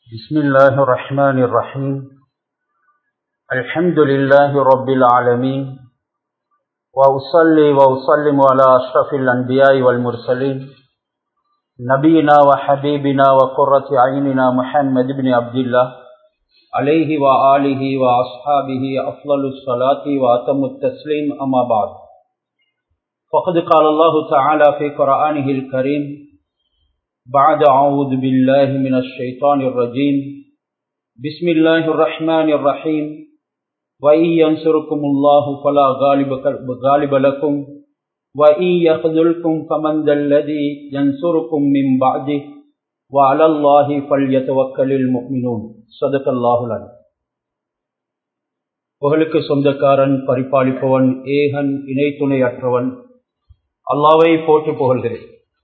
بسم الله الرحمن الرحيم الحمد لله رب العالمين وأصلي وأسلم على أشرف الأنبياء والمرسلين نبينا وحبيبنا وقرة عيننا محمد بن عبد الله عليه وآله وأصحابه أفضل الصلاة وأتم التسليم أما بعد فقد قال الله تعالى في قرآنه الكريم بعد أعوذ بالله من الشيطان الرجيم بسم الله الرحمن الرحيم وإن ينصركم الله فلا غالب, غالب لكم وإن يخذلكم فمن ذا الذي ينصركم من بعده وعلى الله فليتوكل المؤمنون صدق الله العليم புகழுக்கு சொந்தக்காரன் பரிபாலிப்பவன் ஏகன் இணை துணையற்றவன் அல்லாவை போட்டு புகழ்கிறேன்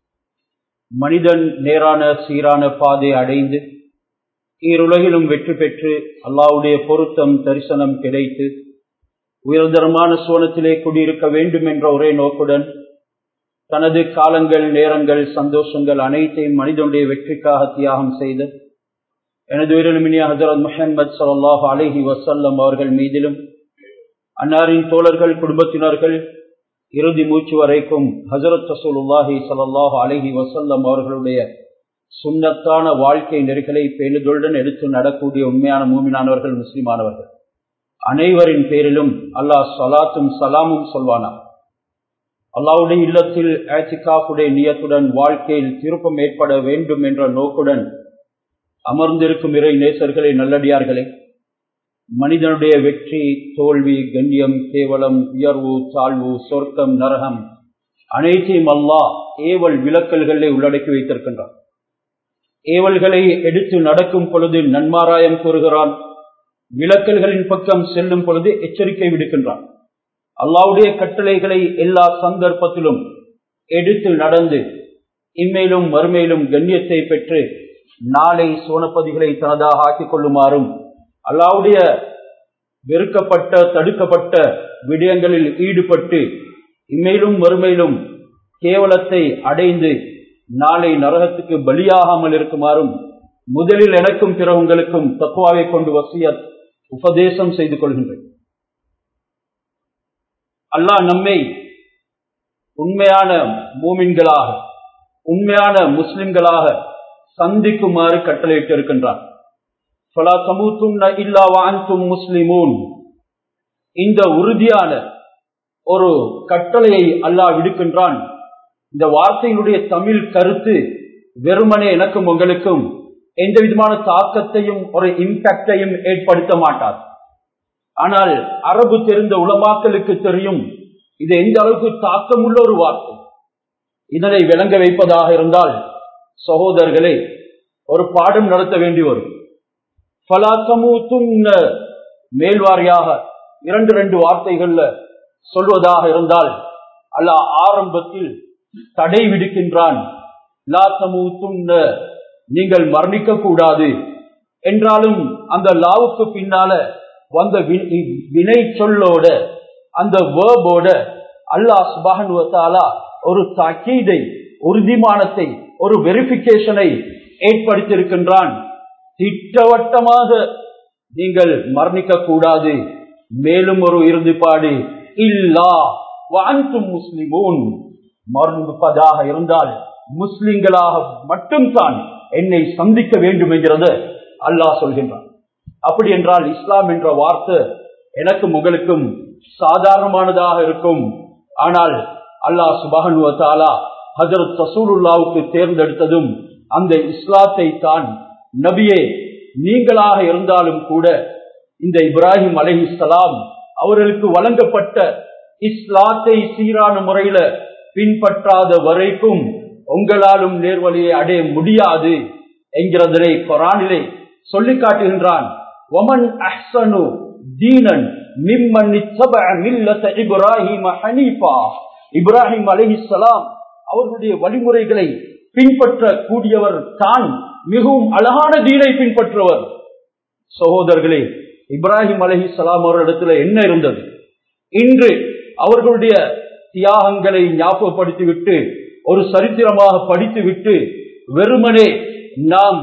மனிதன் நேரான சீரான பாதை அடைந்து ஈருலகிலும் வெற்றி பெற்று அல்லாவுடைய பொருத்தம் தரிசனம் கிடைத்து உயர்தரமான சோனத்திலே குடியிருக்க வேண்டும் என்ற ஒரே நோக்குடன் தனது காலங்கள் நேரங்கள் சந்தோஷங்கள் அனைத்தையும் மனிதனுடைய வெற்றிக்காக தியாகம் செய்து எனது உயிரிழமினிய ஹசரத் முஹம்மது சல்லாஹ் அலஹி வசல்லம் அவர்கள் மீதிலும் அன்னாரின் தோழர்கள் குடும்பத்தினர்கள் இறுதி மூச்சு வரைக்கும் ஹசரத் ரசூலுல்லாஹி சல்லாஹு அலஹி வசல்லம் அவர்களுடைய சுண்ணத்தான வாழ்க்கை நெறிகளை பேணுதலுடன் எடுத்து நடக்கூடிய உண்மையான மூமினானவர்கள் முஸ்லிமானவர்கள் அனைவரின் பேரிலும் அல்லாஹ் சலாத்தும் சலாமும் சொல்வானா அல்லாவுடைய இல்லத்தில் ஆச்சிகாஃபுடைய நியத்துடன் வாழ்க்கையில் திருப்பம் ஏற்பட வேண்டும் என்ற நோக்குடன் அமர்ந்திருக்கும் இறை நேசர்களே நல்லடியார்களே மனிதனுடைய வெற்றி தோல்வி கண்ணியம் கேவலம் உயர்வு தாழ்வு சொர்க்கம் நரகம் அனைத்தையும் அல்லாஹ் ஏவல் விளக்கல்களை உள்ளடக்கி வைத்திருக்கின்றான் ஏவல்களை எடுத்து நடக்கும் பொழுது நன்மாராயம் கூறுகிறான் விளக்கல்களின் பக்கம் செல்லும் பொழுது எச்சரிக்கை விடுக்கின்றான் அல்லாவுடைய கட்டளைகளை எல்லா சந்தர்ப்பத்திலும் எடுத்து நடந்து இம்மையிலும் மறுமையிலும் கண்ணியத்தை பெற்று நாளை சோனப்பதிகளை தனதாக ஆக்கிக் கொள்ளுமாறும் அல்லாவுடைய வெறுக்கப்பட்ட தடுக்கப்பட்ட விடயங்களில் ஈடுபட்டு இம்மையிலும் மறுமையிலும் கேவலத்தை அடைந்து நாளை நரகத்துக்கு பலியாகாமல் இருக்குமாறும் முதலில் எனக்கும் பிற உங்களுக்கும் தக்குவாவை கொண்டு வசிய உபதேசம் செய்து கொள்கின்றேன் அல்லாஹ் நம்மை உண்மையான மூமின்களாக உண்மையான முஸ்லிம்களாக சந்திக்குமாறு கட்டளையிட்டு இருக்கின்றார் முஸ்லிமூன் இந்த உறுதியான ஒரு கட்டளையை அல்லாஹ் விடுக்கின்றான் இந்த வார்த்தையினுடைய தமிழ் கருத்து வெறுமனே எனக்கும் உங்களுக்கும் எந்த விதமான தாக்கத்தையும் ஒரு இம்பாக்டையும் ஏற்படுத்த மாட்டார் ஆனால் அரபு தெரிந்த உலமாக்களுக்கு தெரியும் இது எந்த அளவுக்கு தாக்கமுள்ள ஒரு வார்த்தை இதனை விளங்க வைப்பதாக இருந்தால் சகோதரர்களே ஒரு பாடம் நடத்த வேண்டி வரும் மேல்வாரியாக இரண்டு ரெண்டு வார்த்தைகள்ல சொல்வதாக இருந்தால் அல்ல ஆரம்பத்தில் தடை விடுக்கின்றான் நீங்கள் மரணிக்க கூடாது என்றாலும் அந்த லாவுக்கு பின்னால வந்த வினை சொல்லோட அந்த வேர்போட அல்லாஹ் சுபானுவத்தாலா ஒரு தாக்கீதை உறுதிமானத்தை ஒரு வெரிபிகேஷனை ஏற்படுத்தியிருக்கின்றான் திட்டவட்டமாக நீங்கள் மரணிக்க கூடாது மேலும் ஒரு இறுதிப்பாடு இல்லா வாந்தும் முஸ்லிமூன் மரணிப்பதாக இருந்தால் முஸ்லிம்களாக மட்டும்தான் என்னை சந்திக்க வேண்டும் என்கிறது அல்லாஹ் சொல்கின்றான் அப்படி என்றால் இஸ்லாம் என்ற வார்த்தை எனக்கும் உங்களுக்கும் சாதாரணமானதாக இருக்கும் ஆனால் அல்லாஹ் சுபகனுவத்தாலா ஹசரத் சசூலுல்லாவுக்கு தேர்ந்தெடுத்ததும் அந்த இஸ்லாத்தை தான் நபியே நீங்களாக இருந்தாலும் கூட இந்த இப்ராஹிம் அலஹி சலாம் அவர்களுக்கு வழங்கப்பட்ட இஸ்லாத்தை சீரான முறையில பின்பற்றாத வரைக்கும் உங்களாலும் நேர்வழியை அடைய முடியாது என்கிறதனை கொரானிலே சொல்லி காட்டுகின்றான் ஒமன் அஹ்சனு தீனன் மிம்மன் இப்ராஹிம் ஹனீஃபா இப்ராஹிம் அலிஹிசலாம் அவர்களுடைய வழிமுறைகளை பின்பற்ற கூடியவர் தான் மிகவும் அழகான தீனை பின்பற்றுவர் சகோதரர்களே இப்ராஹிம் அலஹி சலாம் அவர்களிடத்துல என்ன இருந்தது இன்று அவர்களுடைய தியாகங்களை ஞாபகப்படுத்திவிட்டு ஒரு சரித்திரமாக படித்துவிட்டு வெறுமனே நாம்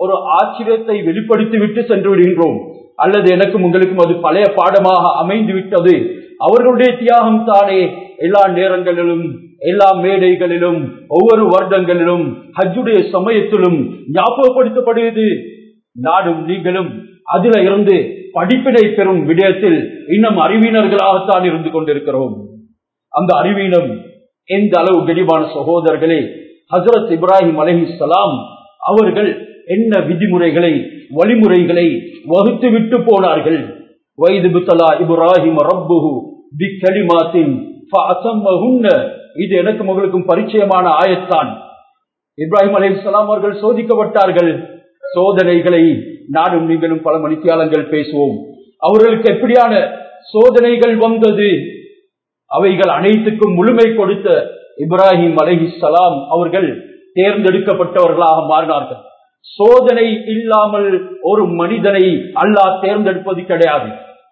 ஒரு ஆச்சரியத்தை வெளிப்படுத்தி விட்டு சென்று விடுகின்றோம் அல்லது எனக்கும் உங்களுக்கும் அது பழைய பாடமாக அமைந்து விட்டது அவர்களுடைய தியாகம் தானே எல்லா நேரங்களிலும் எல்லா மேடைகளிலும் ஒவ்வொரு வருடங்களிலும் ஹஜ்ஜுடைய சமயத்திலும் ஞாபகப்படுத்தப்படுகிறது நாடும் நீங்களும் அதுல இருந்து படிப்பினை பெறும் விடயத்தில் இன்னும் அறிவினர்களாகத்தான் இருந்து கொண்டிருக்கிறோம் அந்த அறிவீனம் எந்த அளவு கனிவான சகோதரர்களே ஹசரத் இப்ராஹிம் அலஹி சலாம் அவர்கள் என்ன விதிமுறைகளை வழிமுறைகளை வகுத்து விட்டு போனார்கள் வைது புத்தலா இப்ராஹிம் ரப்புஹு பி கலிமாத்தின் இது எனக்கு உங்களுக்கும் பரிச்சயமான ஆயத்தான் இப்ராஹிம் அலி இஸ்லாம் அவர்கள் சோதிக்கப்பட்டார்கள் சோதனைகளை நானும் நீங்களும் பல மணித்தியாலங்கள் பேசுவோம் அவர்களுக்கு எப்படியான சோதனைகள் வந்தது அவைகள் அனைத்துக்கும் முழுமை கொடுத்த இப்ராஹிம் அலஹி சலாம் அவர்கள் தேர்ந்தெடுக்கப்பட்டவர்களாக மாறினார்கள் சோதனை இல்லாமல் ஒரு மனிதனை அல்லாஹ் தேர்ந்தெடுப்பது கிடையாது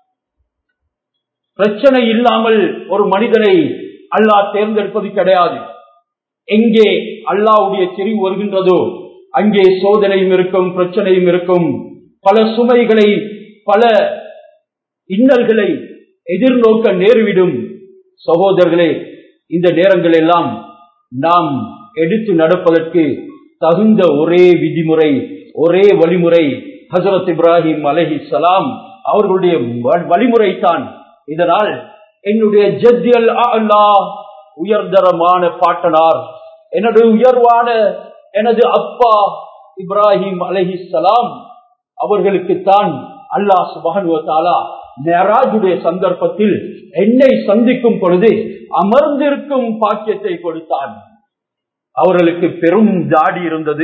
பிரச்சனை இல்லாமல் ஒரு மனிதனை அல்லாஹ் தேர்ந்தெடுப்பது கிடையாது எங்கே அல்லாவுடைய தெரிவு வருகின்றதோ அங்கே சோதனையும் இருக்கும் பிரச்சனையும் இருக்கும் பல சுமைகளை பல இன்னல்களை எதிர்நோக்க நேர்விடும் சகோதரர்களே இந்த நேரங்கள் எல்லாம் நாம் எடுத்து நடப்பதற்கு தகுந்த ஒரே விதிமுறை ஒரே வழிமுறை ஹசரத் இப்ராஹிம் அலஹி சலாம் அவர்களுடைய வழிமுறை தான் இதனால் என்னுடைய ஜத்தியல் அல்லா உயர்தரமான பாட்டனார் எனது உயர்வான எனது அப்பா இப்ராஹிம் அலஹி சலாம் அவர்களுக்குத்தான் அல்லாஹ் சுபானுவத்தாலா மேராஜுடைய சந்தர்ப்பத்தில் என்னை சந்திக்கும் பொழுது அமர்ந்திருக்கும் பாக்கியத்தை கொடுத்தான் அவர்களுக்கு பெரும் தாடி இருந்தது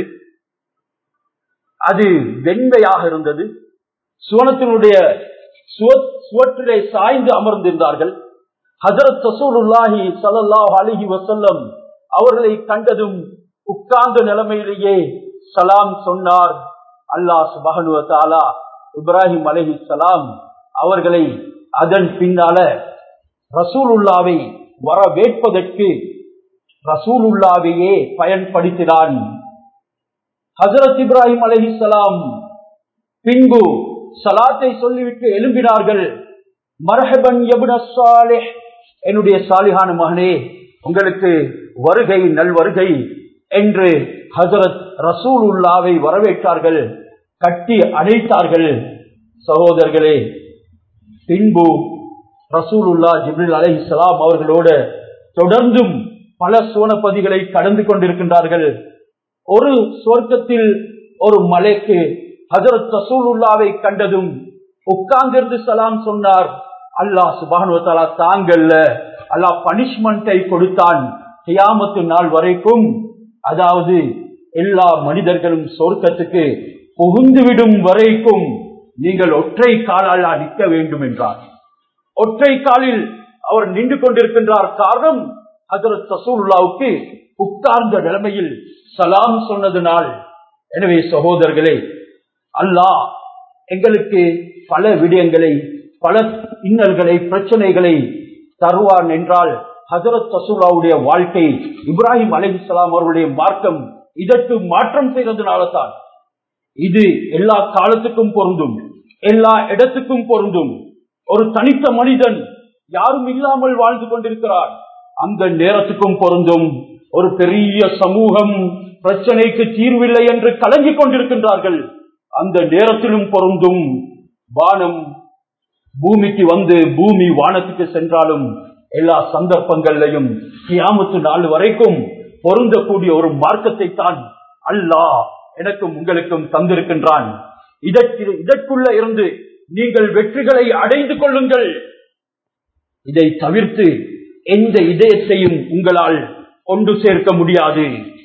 அது வெண்மையாக இருந்தது சுவனத்தினுடைய சுவற்றிலே சாய்ந்து அமர்ந்திருந்தார்கள் ஹசரத் சசூலுல்லாஹி சல்லாஹ் அலிஹி வசல்லம் அவர்களை கண்டதும் உட்கார்ந்த நிலைமையிலேயே சலாம் சொன்னார் அல்லாஹ் சுபகனுவத்தாலா இப்ராஹிம் அலஹி சலாம் அவர்களை அதன் பின்னால ரசூலுல்லாவை வரவேற்பதற்கு ரசூலுல்லாவையே பயன்படுத்தினான் ஹசரத் இப்ராஹிம் அலஹி சலாம் பின்பு சலாத்தை சொல்லிவிட்டு எழும்பினார்கள் மரஹபன் என்னுடைய சாலிஹான மகனே உங்களுக்கு வருகை நல்வருகை என்று ஹசரத் ரசூலுல்லாவை வரவேற்றார்கள் கட்டி அழைத்தார்கள் சகோதரர்களே பின்பு ரசூலுல்லா ஜிப்ரில் அலை இஸ்லாம் அவர்களோடு தொடர்ந்தும் பல சோனப்பதிகளை கடந்து கொண்டிருக்கின்றார்கள் ஒரு சொர்க்கத்தில் ஒரு மலைக்கு ஹசரத் ரசூலுல்லாவை கண்டதும் உட்கார்ந்திருந்து சலாம் சொன்னார் அல்லாஹ் சுபானுவத்தாலா தாங்கல்ல அல்லாஹ் பனிஷ்மெண்டை கொடுத்தான் கியாமத்து நாள் வரைக்கும் அதாவது எல்லா மனிதர்களும் சொர்க்கத்துக்கு புகுந்துவிடும் வரைக்கும் நீங்கள் ஒற்றை காலால் நிற்க வேண்டும் என்றார் ஒற்றை காலில் அவர் நின்று கொண்டிருக்கின்றார் காரணம் ஹசரத் ரசூல்லாவுக்கு உட்கார்ந்த நிலைமையில் சலாம் சொன்னதுனால் எனவே சகோதரர்களே அல்லாஹ் எங்களுக்கு பல விடயங்களை பல இன்னல்களை பிரச்சனைகளை தருவான் என்றால் ஹசரத் ரசூல்லாவுடைய வாழ்க்கை இப்ராஹிம் அலிஸ்லாம் அவர்களுடைய மார்க்கம் இதற்கு மாற்றம் செய்ததுனால தான் இது எல்லா காலத்துக்கும் பொருந்தும் எல்லா இடத்துக்கும் பொருந்தும் ஒரு தனித்த மனிதன் யாரும் இல்லாமல் வாழ்ந்து கொண்டிருக்கிறார் அந்த நேரத்துக்கும் பொருந்தும் ஒரு பெரிய சமூகம் பிரச்சனைக்கு தீர்வில்லை என்று கலங்கிக் கொண்டிருக்கின்றார்கள் அந்த நேரத்திலும் பொருந்தும் வானம் பூமிக்கு வந்து பூமி வானத்துக்கு சென்றாலும் எல்லா சந்தர்ப்பங்களையும் கியாமத்து நாள் வரைக்கும் பொருந்தக்கூடிய ஒரு மார்க்கத்தை தான் அல்லாஹ் எனக்கும் உங்களுக்கும் தந்திருக்கின்றான் இதற்கு இதற்குள்ள இருந்து நீங்கள் வெற்றிகளை அடைந்து கொள்ளுங்கள் இதை தவிர்த்து எந்த இதயத்தையும் உங்களால் கொண்டு சேர்க்க முடியாது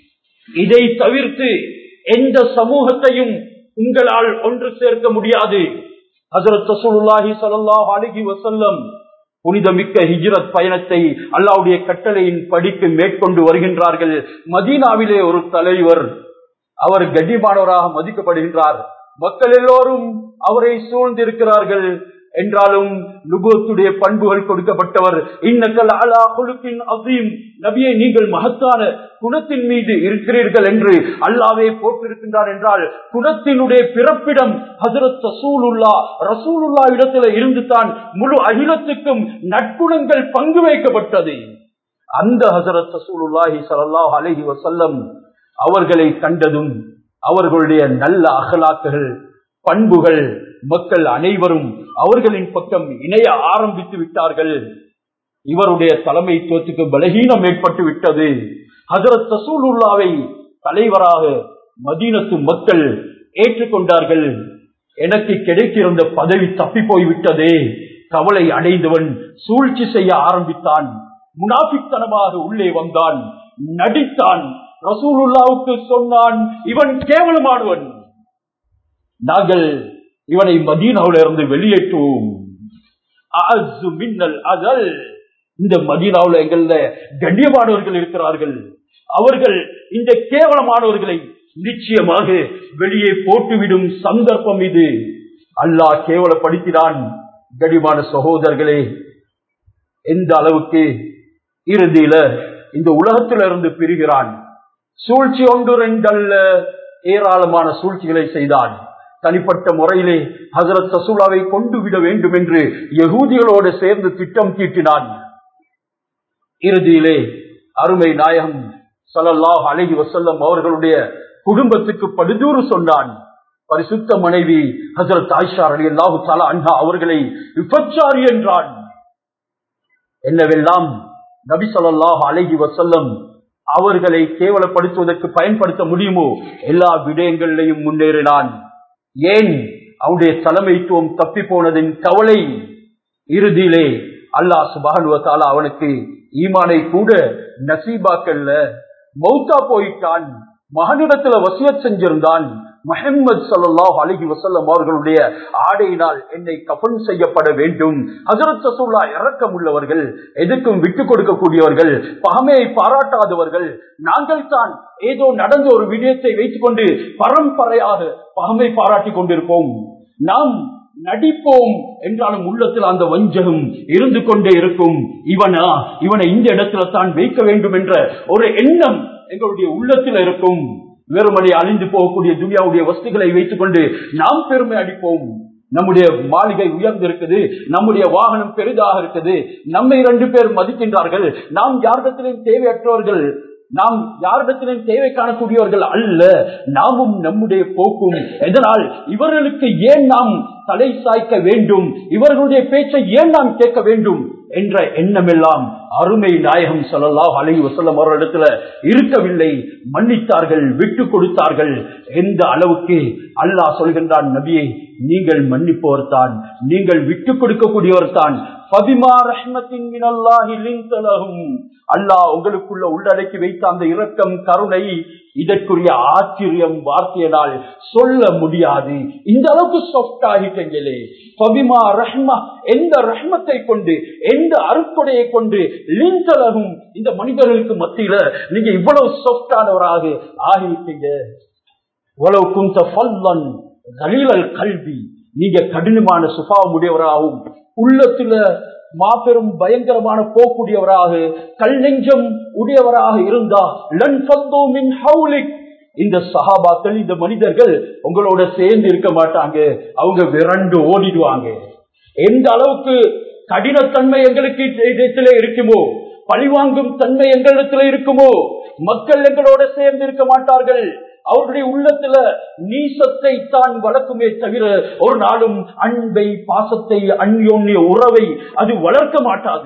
இதை தவிர்த்து எந்த சமூகத்தையும் உங்களால் ஒன்று சேர்க்க முடியாது ஹசரத் ரசூலுல்லாஹி ஸல்லல்லாஹு அலைஹி வஸல்லம் புனிதமிக்க ஹிஜ்ரத் பயணத்தை அல்லாவுடைய கட்டளையின் படிக்கு மேற்கொண்டு வருகின்றார்கள் மதீனாவிலே ஒரு தலைவர் அவர் கண்ணியமானவராக மதிக்கப்படுகின்றார் மக்கள் எல்லோரும் அவரை சூழ்ந்திருக்கிறார்கள் என்றாலும் நுபுவத்துடைய பண்புகள் கொடுக்கப்பட்டவர் இன்னக்கல் அலா குழுக்கின் அசீம் நபியை நீங்கள் மகத்தான குணத்தின் மீது இருக்கிறீர்கள் என்று அல்லாவே போட்டிருக்கின்றார் என்றால் குணத்தினுடைய பிறப்பிடம் ஹசரத் ரசூலுல்லா ரசூலுல்லா இடத்துல இருந்து தான் முழு அகிலத்துக்கும் நற்குணங்கள் பங்கு வைக்கப்பட்டது அந்த ஹசரத் ரசூலுல்லாஹி ஸல்லல்லாஹு அலைஹி வஸல்லம் அவர்களை கண்டதும் அவர்களுடைய நல்ல அகலாக்குகள் பண்புகள் மக்கள் அனைவரும் அவர்களின் பக்கம் இணைய ஆரம்பித்து விட்டார்கள் இவருடைய தலைமைத்துவத்துக்கு பலகீனம் ஏற்பட்டு விட்டது ஹசரத் ரசூலுல்லாவை தலைவராக மதீனத்து மக்கள் ஏற்றுக்கொண்டார்கள் எனக்கு கிடைக்கிற பதவி தப்பி போய்விட்டதே கவலை அடைந்தவன் சூழ்ச்சி செய்ய ஆரம்பித்தான் முனாபித்தனமாக உள்ளே வந்தான் நடித்தான் ரசூலுல்லாவுக்கு சொன்னான் இவன் கேவலமானவன் நாங்கள் இவனை மதீனாவில இருந்து வெளியேற்றுவோம் அஅஸ்ஸு மின்னல் அஸல். இந்த மதீனாவுல எங்கள கண்ணியமானவர்கள் இருக்கிறார்கள் அவர்கள் இந்த கேவலமானவர்களை நிச்சயமாக வெளியே போட்டுவிடும் சந்தர்ப்பம் இது அல்லாஹ் கேவலப்படுத்தினான் கடிமான சகோதரர்களே எந்த அளவுக்கு இறுதியில இந்த உலகத்திலிருந்து பிரிகிறான் சூழ்ச்சி ஒன்று ரெண்டல்ல ஏராளமான சூழ்ச்சிகளை செய்தான் தனிப்பட்ட முறையிலே ஹசரத் சசூலாவை கொண்டு விட வேண்டும் என்று யகூதிகளோடு சேர்ந்து திட்டம் தீட்டினான் இறுதியிலே அருமை நாயகம் ஸல்லல்லாஹு அலைஹி வஸல்லம் அவர்களுடைய குடும்பத்துக்கு படுதூறு சொன்னான் பரிசுத்த மனைவி ஹசரத் ஆயிஷா ரலியல்லாஹு தஆலா அன்ஹா அவர்களை விபச்சாரி என்றான் என்னவெல்லாம் நபி ஸல்லல்லாஹு அலைஹி வஸல்லம் அவர்களை கேவலப்படுத்துவதற்கு பயன்படுத்த முடியுமோ எல்லா விடயங்களிலையும் முன்னேறினான் ஏன் அவனுடைய தலைமைத்துவம் தப்பி போனதின் கவலை இறுதியிலே அல்லாஹ் சுபானுவத்தால அவனுக்கு ஈமானை கூட நசீபாக்கல்ல மௌத்தா போயிட்டான் மகனிடத்துல வசியத் செஞ்சிருந்தான் முஹம்மது ஸல்லல்லாஹு அலைஹி வஸல்லம் அவர்களுடைய ஆடையினால் என்னை கஃன் செய்யப்பட வேண்டும் ஹஜரத் ரசூலுல்லாஹ் இரக்கம் உள்ளவர்கள் எதுக்கும் விட்டு கொடுக்கக்கூடியவர்கள் பகமையை பாராட்டாதவர்கள் நாங்கள் தான் ஏதோ நடந்த ஒரு விடயத்தை வைத்துக் கொண்டு பரம்பரையாக பகமை பாராட்டிக் கொண்டிருப்போம் நாம் நடிப்போம் என்றாலும் உள்ளத்தில் அந்த வஞ்சகம் இருந்து கொண்டே இருக்கும் இவனா இவனை இந்த இடத்துல தான் வைக்க வேண்டும் என்ற ஒரு எண்ணம் எங்களுடைய உள்ளத்தில் இருக்கும் வெறுமனை அழிந்து போகக்கூடிய துனியாவுடைய வஸ்துகளை வைத்துக் கொண்டு நாம் பெருமை அடிப்போம் நம்முடைய மாளிகை உயர்ந்திருக்குது நம்முடைய வாகனம் பெரிதாக இருக்குது நம்மை இரண்டு பேர் மதிக்கின்றார்கள் நாம் யாரிடத்திலும் தேவையற்றவர்கள் நாம் யாரிடத்திலும் தேவை காணக்கூடியவர்கள் அல்ல நாமும் நம்முடைய போக்கும் எதனால் இவர்களுக்கு ஏன் நாம் தலை சாய்க்க வேண்டும் இவர்களுடைய பேச்சை ஏன் நாம் கேட்க வேண்டும் என்ற எண்ணமெல்லாம் அருமை நாயகம் சொல்லலாம் அலை வசல்லம் அவர்களிடத்துல இருக்கவில்லை மன்னித்தார்கள் விட்டு கொடுத்தார்கள் எந்த அளவுக்கு அல்லாஹ் சொல்கின்றான் நபியை நீங்கள் மன்னிப்பவர் தான் நீங்கள் விட்டு கொடுக்கக்கூடியவர் தான் பதிமா ரஹ்மத்தின் மினல்லாஹி லின்தலஹும் அல்லாஹ் உங்களுக்குள்ள உள்ளடக்கி வைத்த அந்த இரக்கம் கருணை இதற்குரிய ஆச்சரியம் வார்த்தையினால் சொல்ல முடியாது இந்த அளவுக்கு சாஃப்ட் ஆகிட்டீங்களே பபிமா ரஹ்மா எந்த ரஹ்மத்தை கொண்டு எந்த அருக்கொடையை கொண்டு லின்தலகும் இந்த மனிதர்களுக்கு மத்தியில நீங்க இவ்வளவு சாஃப்டானவராக ஆகிவிட்டீங்க உளவு குந்த ஃபல்லன் கலீலல் கல்வி நீங்க கடினமான சுபாவம் உடையவராகவும் உள்ளத்துல மாபெரும் பயங்கரமான போக்குடையவராக கல் நெஞ்சம் உடையவராக இருந்தா லன் மின் ஹவுலிக் இந்த சஹாபாக்கள் இந்த மனிதர்கள் உங்களோட சேர்ந்து இருக்க மாட்டாங்க அவங்க விரண்டு ஓடிடுவாங்க எந்த அளவுக்கு கடினத்தன்மை எங்களுக்கு இடத்திலே இருக்குமோ பழிவாங்கும் தன்மை எங்களிடத்துல இருக்குமோ மக்கள் எங்களோட சேர்ந்து இருக்க மாட்டார்கள் அவருடைய உள்ளத்துல நீசத்தை தான் வளர்க்குமே தவிர ஒரு நாளும் அன்பை பாசத்தை அந்யோன்ய உறவை அது வளர்க்க மாட்டாது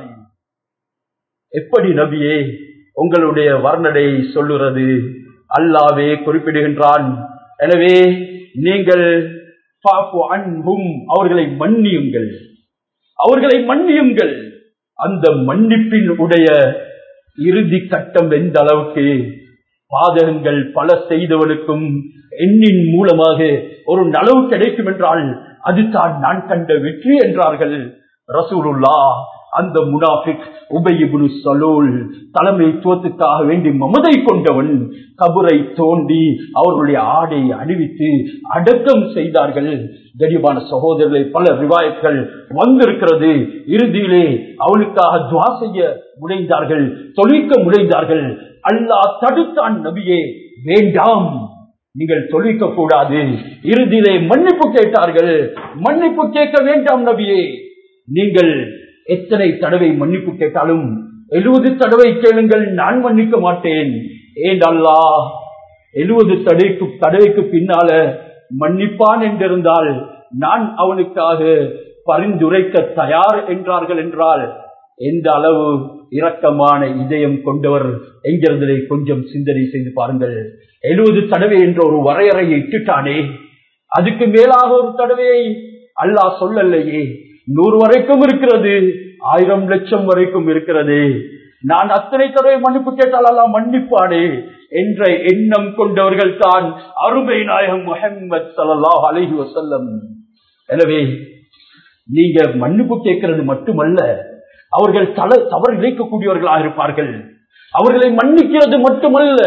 எப்படி நபியே உங்களுடைய வர்ணனை சொல்லுறது அல்லாவே குறிப்பிடுகின்றான் எனவே நீங்கள் அன்பும் அவர்களை மன்னியுங்கள் அவர்களை மன்னியுங்கள் அந்த மன்னிப்பின் உடைய இறுதி கட்டம் எந்த அளவுக்கு பாதகங்கள் பல செய்தவனுக்கும் எண்ணின் மூலமாக ஒரு நலவு கிடைக்கும் என்றால் அதுதான் நான் கண்ட வெற்றி என்றார்கள் ரசூலுல்லா அந்த முனாஃபிக் உபயிபுனு சலூல் தலைமைத்துவத்துக்காக வேண்டி மமதை கொண்டவன் கபரை தோண்டி அவர்களுடைய ஆடை அணிவித்து அடக்கம் செய்தார்கள் கரிபான சகோதரர்களை பல ரிவாயத்கள் வந்திருக்கிறது இறுதியிலே அவனுக்காக துவா செய்ய முனைந்தார்கள் தொழிக்க முனைந்தார்கள் அல்லாஹ் தடுத்தான் நபியே வேண்டாம் நீங்கள் தொழிக்க கூடாது இறுதியிலே மன்னிப்பு கேட்டார்கள் மன்னிப்பு கேட்க வேண்டாம் நபியே நீங்கள் எத்தனை தடவை மன்னிப்பு கேட்டாலும் எழுபது தடவை கேளுங்கள் நான் மன்னிக்க மாட்டேன் ஏன் அல்லா எழுபது தடைக்கு தடவைக்கு பின்னால மன்னிப்பான் என்றிருந்தால் நான் அவனுக்காக பரிந்துரைக்க தயார் என்றார்கள் என்றால் எந்த அளவு இரக்கமான இதயம் கொண்டவர் என்கிறதை கொஞ்சம் சிந்தனை செய்து பாருங்கள் எழுபது தடவை என்ற ஒரு வரையறையை இட்டுட்டானே அதுக்கு மேலாக ஒரு தடவையை அல்லாஹ் சொல்லலையே நூறு வரைக்கும் இருக்கிறது ஆயிரம் லட்சம் வரைக்கும் இருக்கிறது நான் அத்தனை தடவை மன்னிப்பு கேட்டால் அல்லா மன்னிப்பானே என்ற எண்ணம் கொண்டவர்கள் தான் அருமை நாயகம் முகமது சல்லாஹ் அலஹி வசல்லம் எனவே நீங்க மன்னிப்பு கேட்கிறது மட்டுமல்ல அவர்கள் தல தவறு இழைக்கக்கூடியவர்களாக இருப்பார்கள் அவர்களை மன்னிக்கிறது மட்டுமல்ல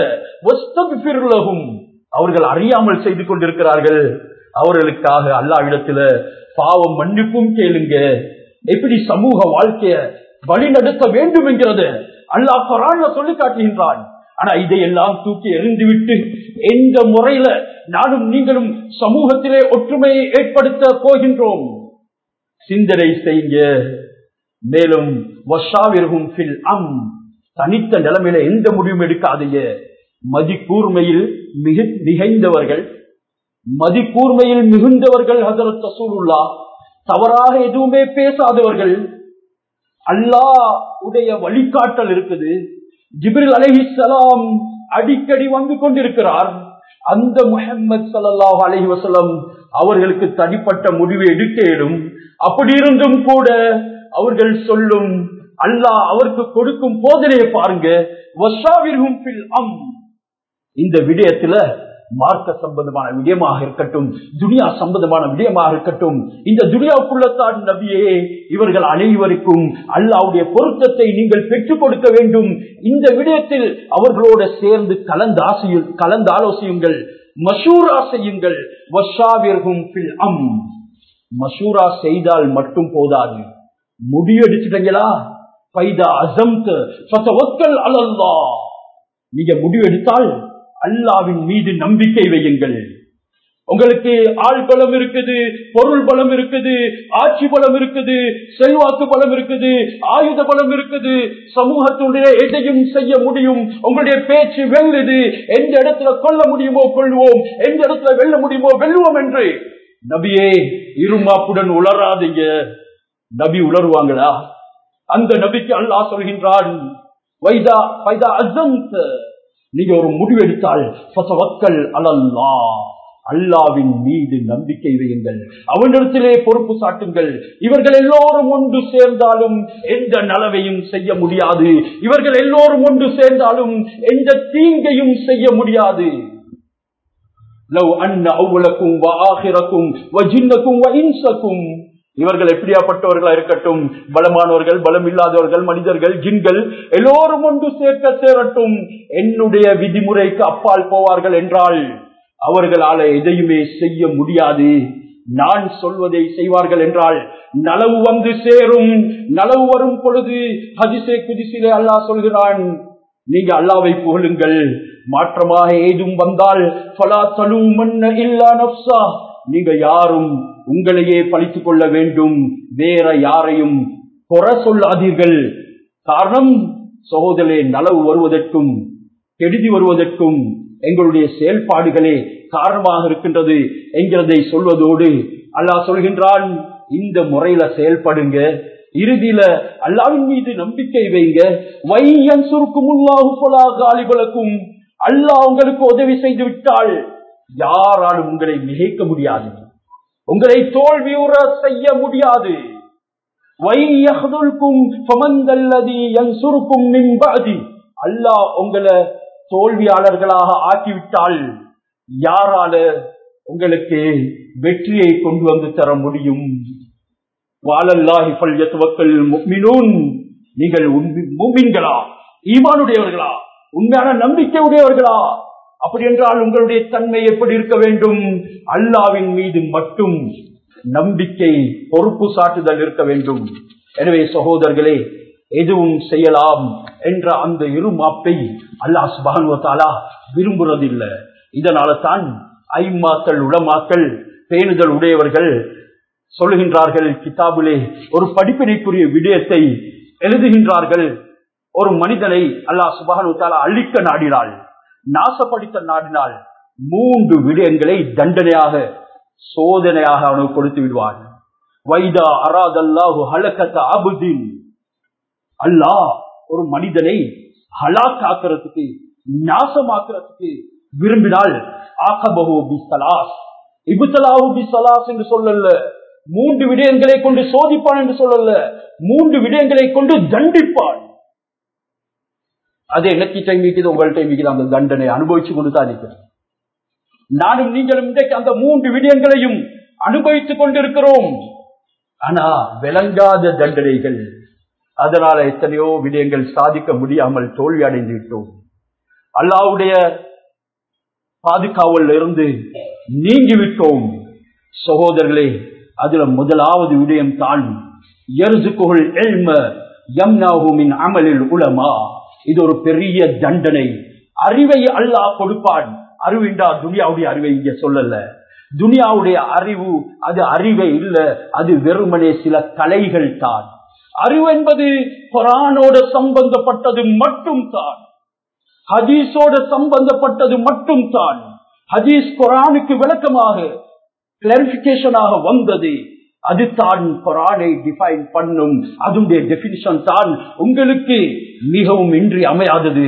அவர்கள் அறியாமல் செய்து கொண்டிருக்கிறார்கள் அவர்களுக்காக அல்லாவிடத்துல பாவம் மன்னிப்பும் கேளுங்க எப்படி சமூக வாழ்க்கைய வழிநடத்த வேண்டும் என்கிறது அல்லாஹ் குரான்ல சொல்லி காட்டுகின்றான் ஆனா இதையெல்லாம் தூக்கி எறிந்துவிட்டு எந்த முறையில நானும் நீங்களும் சமூகத்திலே ஒற்றுமையை ஏற்படுத்த போகின்றோம் சிந்தனை செய்ய மேலும் அம் தனித்த நிலைமையில எந்த முடிவும் எடுக்காதீங்க மதி கூர்மையில் மிக மிகைந்தவர்கள் மதி கூர்மையில் மிகுந்தவர்கள் ஹசரத் ரசூலுல்லா தவறாக எதுவுமே பேசாதவர்கள் அல்லாஹ் உடைய வழிகாட்டல் இருக்குது ஜிப்ரில் அலஹிசலாம் அடிக்கடி வந்து கொண்டிருக்கிறார் அந்த முகமது சல்லாஹ் அலஹி வசலம் அவர்களுக்கு தனிப்பட்ட முடிவு எடுக்க இயலும் அப்படி இருந்தும் கூட அவர்கள் சொல்லும் அல்லாஹ் அவருக்கு கொடுக்கும் போதனையை பாருங்க இந்த விடயத்துல மார்க்க சம்பந்தமான விடயமாக இருக்கட்டும் துனியா சம்பந்தமான விடயமாக இருக்கட்டும் இந்த துனியாவுக்குள்ளத்தான் நபியே இவர்கள் அனைவருக்கும் அல்லாவுடைய பொருத்தத்தை நீங்கள் பெற்றுக் கொடுக்க வேண்டும் இந்த விடயத்தில் அவர்களோட சேர்ந்து கலந்தாசியும் கலந்து ஆலோசியுங்கள் மசூரா செய்யுங்கள் அம் மசூரா செய்தால் மட்டும் போதாது முடிவு எடுத்துட்டீங்களா பைதா அசம்த் அலல்லா நீங்க முடிவு எடுத்தால் அல்லாவின் மீது நம்பிக்கை வையுங்கள் உங்களுக்கு ஆள் பலம் இருக்குது பொருள் பலம் இருக்குது ஆட்சி பலம் இருக்குது செல்வாக்கு பலம் இருக்குது ஆயுத பலம் இருக்குது சமூகத்துடைய எதையும் செய்ய முடியும் உங்களுடைய பேச்சு வெல்லுது எந்த இடத்துல கொல்ல முடியுமோ கொள்வோம் எந்த இடத்துல வெல்ல முடியுமோ வெல்லுவோம் என்று நபியே இருமாப்புடன் உளராதீங்க நபி உணர்வாங்களா அந்த நபிக்கு அல்லாஹ் சொல்கின்றான் வைதா வைதா அசந்த் நீங்க ஒரு முடிவு எடுத்தால் அலல்லா அல்லாவின் மீது நம்பிக்கை வையுங்கள் அவனிடத்திலே பொறுப்பு சாட்டுங்கள் இவர்கள் எல்லோரும் ஒன்று சேர்ந்தாலும் எந்த நலவையும் செய்ய முடியாது இவர்கள் எல்லோரும் ஒன்று சேர்ந்தாலும் எந்த தீங்கையும் செய்ய முடியாது லவ் அன்ன அவ்வளக்கும் ஆகிரக்கும் வஜின்னக்கும் இன்சக்கும் இவர்கள் எப்படியாப்பட்டவர்களா இருக்கட்டும் பலமானவர்கள் பலம் இல்லாதவர்கள் மனிதர்கள் ஜின்கள் எல்லோரும் ஒன்று சேர்க்க சேரட்டும் என்னுடைய விதிமுறைக்கு அப்பால் போவார்கள் என்றால் அவர்களால எதையுமே செய்ய முடியாது நான் சொல்வதை செய்வார்கள் என்றால் நலவு வந்து சேரும் நலவு வரும் பொழுது ஹதிசே குதிசிலே அல்லாஹ் சொல்கிறான் நீங்க அல்லாவை புகழுங்கள் மாற்றமாக ஏதும் வந்தால் பலா தலு மன்ன இல்லா நப்சா நீங்க யாரும் உங்களையே பழித்துக் கொள்ள வேண்டும் வேற யாரையும் குறை சொல்லாதீர்கள் காரணம் சகோதரே நலவு வருவதற்கும் கெடுதி வருவதற்கும் எங்களுடைய செயல்பாடுகளே காரணமாக இருக்கின்றது என்கிறதை சொல்வதோடு அல்லாஹ் சொல்கின்றான் இந்த முறையில செயல்படுங்க இறுதியில அல்லாவின் மீது நம்பிக்கை வைங்க வையன் சுருக்கும் காலிபலக்கும் அல்லாஹ் உங்களுக்கு உதவி செய்து விட்டால் யாராலும் உங்களை மிகைக்க முடியாது உங்களை தோல்வியுற செய்ய முடியாது அல்லாஹ் உங்களை தோல்வியாளர்களாக ஆக்கிவிட்டால் யாரால உங்களுக்கு வெற்றியை கொண்டு வந்து தர முடியும் வாழல்லாஹி ஃபல்யத்வக்கல் முஃமினூன் நீங்கள் முஃமின்களா ஈமானுடையவர்களா உண்மையான நம்பிக்கை உடையவர்களா அப்படி என்றால் உங்களுடைய தன்மை எப்படி இருக்க வேண்டும் அல்லாவின் மீது மட்டும் நம்பிக்கை பொறுப்பு சாட்டுதல் இருக்க வேண்டும் எனவே சகோதரர்களே எதுவும் செய்யலாம் என்ற அந்த இருமாப்பை அல்லாஹ் சுபானுவத்தாலா விரும்புறதில்லை இதனால தான் ஐமாக்கள் உளமாக்கள் பேணுதல் உடையவர்கள் சொல்லுகின்றார்கள் கிதாபிலே ஒரு படிப்பினைக்குரிய விடயத்தை எழுதுகின்றார்கள் ஒரு மனிதனை அல்லாஹ் சுபானுவத்தாலா அழிக்க நாடினாள் நாசப்படுத்த நாடினால் மூன்று விடயங்களை தண்டனையாக சோதனையாக அவனுக்கு கொடுத்து விடுவான் வைதா அராதல்லாஹு ஹலக்கத்த அபுதீன் அல்லாஹ் ஒரு மனிதனை ஹலாக்காக்குறதுக்கு நாசமாக்குறதுக்கு விரும்பினால் ஆகபஹு பிசலாஸ் இபுத்தலாஹு பிசலாஸ் என்று சொல்லல மூன்று விடயங்களை கொண்டு சோதிப்பான் என்று சொல்லல மூன்று விடயங்களை கொண்டு தண்டிப்பான் அது எனக்கு டைமிக்குது உங்கள்கிட்ட மிகுது அந்த தண்டனை அனுபவிச்சு கொண்டு தான் இருக்கிறேன் நானும் நீங்களும் இன்றைக்கு அந்த மூன்று விடயங்களையும் அனுபவித்துக் கொண்டிருக்கிறோம் ஆனா விளங்காத தண்டனைகள் அதனால எத்தனையோ விடயங்கள் சாதிக்க முடியாமல் தோல்வி அடைந்து விட்டோம் அல்லாவுடைய பாதுகாவல் இருந்து நீங்கி விட்டோம் சகோதரர்களே அதுல முதலாவது விடயம் தான் அமலில் உலமா இது ஒரு பெரிய தண்டனை அறிவை அல்லாஹ் கொடுப்பான் அறிவிண்டா துனியாவுடைய அறிவை இங்க சொல்லல துனியாவுடைய அறிவு அது அறிவை இல்ல அது வெறுமனே சில கலைகள் தான் அறிவு என்பது குரானோட சம்பந்தப்பட்டது மட்டும் தான் ஹதீஸோட சம்பந்தப்பட்டது மட்டும் தான் ஹதீஸ் குரானுக்கு விளக்கமாக கிளாரிபிகேஷனாக வந்தது அது தான் குரானை டிஃபைன் பண்ணும் அதனுடைய டெபினிஷன் தான் உங்களுக்கு மிகவும் இன்றி அமையாதது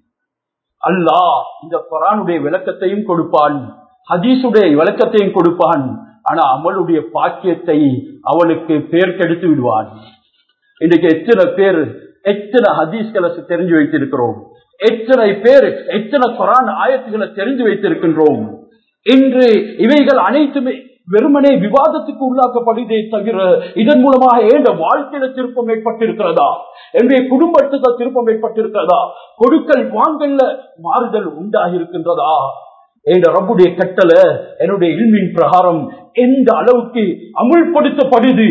அல்லாஹ் இந்த குரானுடைய விளக்கத்தையும் கொடுப்பான் ஹதீஸுடைய விளக்கத்தையும் கொடுப்பான் ஆனா அமலுடைய பாக்கியத்தை அவனுக்கு பேர் கெடுத்து விடுவான் இன்றைக்கு எத்தனை பேர் எத்தனை ஹதீஸ்களை தெரிஞ்சு வைத்திருக்கிறோம் எத்தனை பேர் எத்தனை குரான் ஆயத்துகளை தெரிஞ்சு வைத்திருக்கின்றோம் இன்று இவைகள் அனைத்துமே வெறுமனே விவாதத்துக்கு உள்ளாக்கப்படுதே தவிர இதன் மூலமாக ஏண்ட வாழ்க்கையில திருப்பம் ஏற்பட்டிருக்கிறதா என்னுடைய குடும்பத்துக்கு திருப்பம் ஏற்பட்டிருக்கிறதா கொடுக்கல் வாங்கல்ல மாறுதல் உண்டாகி இருக்கின்றதா என்ற ரப்புடைய கட்டளை என்னுடைய இல்மின் பிரகாரம் எந்த அளவுக்கு அமுல்படுத்தப்படுது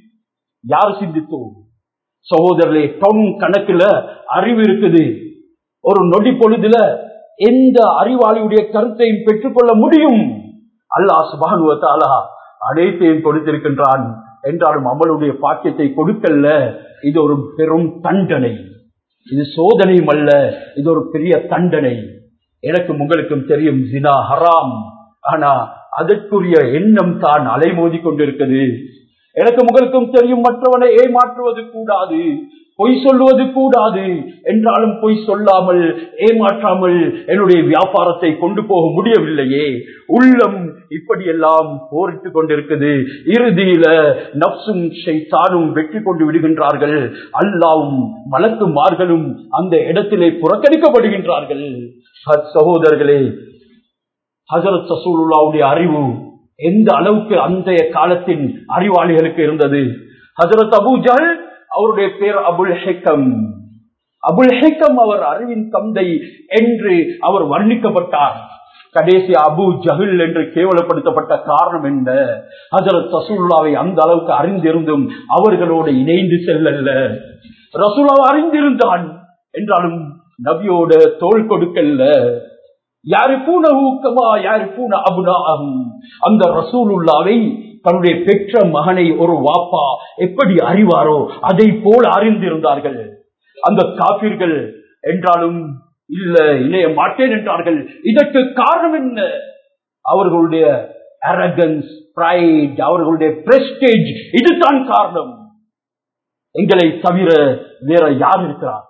யார் சிந்தித்தோம் சகோதரர்களே டன் கணக்குல அறிவு இருக்குது ஒரு நொடி பொழுதுல எந்த அறிவாளியுடைய கருத்தையும் பெற்றுக்கொள்ள முடியும் அல்லாஹ் சுபானுவத்தாலா அனைத்தையும் கொடுத்திருக்கின்றான் என்றாலும் அமலுடைய பாக்கியத்தை கொடுக்கல இது ஒரு பெரும் தண்டனை இது சோதனையும் அல்ல இது ஒரு பெரிய தண்டனை எனக்கும் உங்களுக்கும் தெரியும் ஜினா ஹராம் ஆனா அதற்குரிய எண்ணம் தான் அலைமோதி கொண்டிருக்குது எனக்கும் உங்களுக்கும் தெரியும் மற்றவனை ஏமாற்றுவது கூடாது பொய் சொல்லுவது கூடாது என்றாலும் பொய் சொல்லாமல் ஏமாற்றாமல் என்னுடைய வியாபாரத்தை கொண்டு போக முடியவில்லையே உள்ளம் இப்படியெல்லாம் போரிட்டுக் கொண்டிருக்குது இறுதியில நப்சும் ஷைத்தானும் வெற்றி கொண்டு விடுகின்றார்கள் அல்லாவும் மலக்குமார்களும் அந்த இடத்திலே புறக்கணிக்கப்படுகின்றார்கள் சகோதரர்களே ஹசரத் சசூலுல்லாவுடைய அறிவு எந்த அளவுக்கு அந்த காலத்தின் அறிவாளிகளுக்கு இருந்தது ஹசரத் அபு ஜஹல் அவருடைய பேர் அபுல் ஹெக்கம் அபுல் ஹெக்கம் அவர் அறிவின் தந்தை என்று அவர் வர்ணிக்கப்பட்டார் கடைசி அபு ஜஹில் என்று கேவலப்படுத்தப்பட்ட காரணம் என்ன ஹசரத் ரசூல்லாவை அந்த அளவுக்கு அறிந்திருந்தும் அவர்களோடு இணைந்து செல்லல்ல ரசூல்லாவை அறிந்திருந்தான் என்றாலும் நபியோட தோல் கொடுக்கல்ல யாரு பூன ஊக்கமா யாரு பூன அபுனாகும் அந்த ரசூலுல்லாவை தன்னுடைய பெற்ற மகனை ஒரு வாப்பா எப்படி அறிவாரோ அதை போல் அறிந்திருந்தார்கள் அந்த காப்பீர்கள் என்றாலும் இல்ல இணைய மாட்டேன் என்றார்கள் இதற்கு காரணம் என்ன அவர்களுடைய அரகன்ஸ் பிரைட் அவர்களுடைய பிரஸ்டேஜ் இதுதான் காரணம் எங்களை தவிர வேற யார் இருக்கிறார்கள்